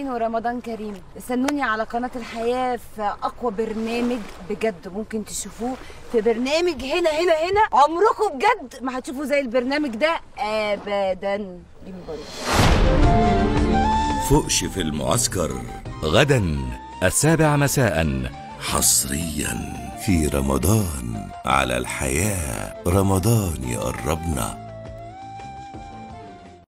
ورمضان كريم استنوني على قناة الحياة في أقوى برنامج بجد ممكن تشوفوه في برنامج هنا هنا هنا عمركم بجد ما هتشوفوا زي البرنامج ده أبدا دي مبارك فوقش في المعسكر غدا السابع مساء حصريا في رمضان على الحياة رمضان يقربنا